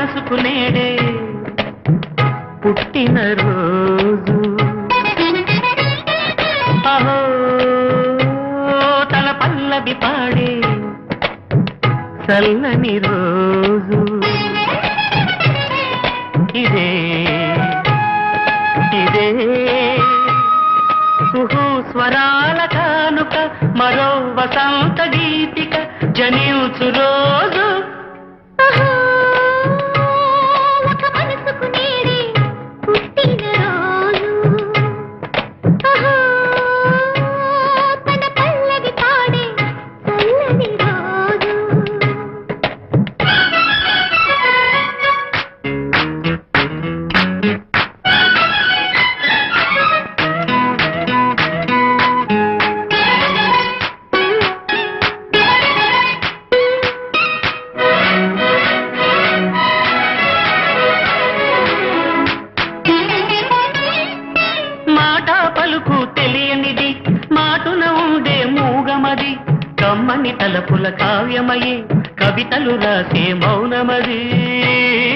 మనసుకు నేడే పుట్టిన రోజు అహో తన పల్లవి పాడే చల్లని రోజు ఇదే ఇదే కుహు స్వరాల కానుక మరో వసంత గీతిక జనించు రోజు ఆహా, ఒక మనసుకు నేడే పుట్టిన రోజు. ఆహా, తన పల్లవి పాడే చల్లని రోజు. మాట పలుకు తెలియనిది మాటున ఉండే మూగమది కమ్మని తలపుల కావ్యమయే కవితలు రాసే మౌనమది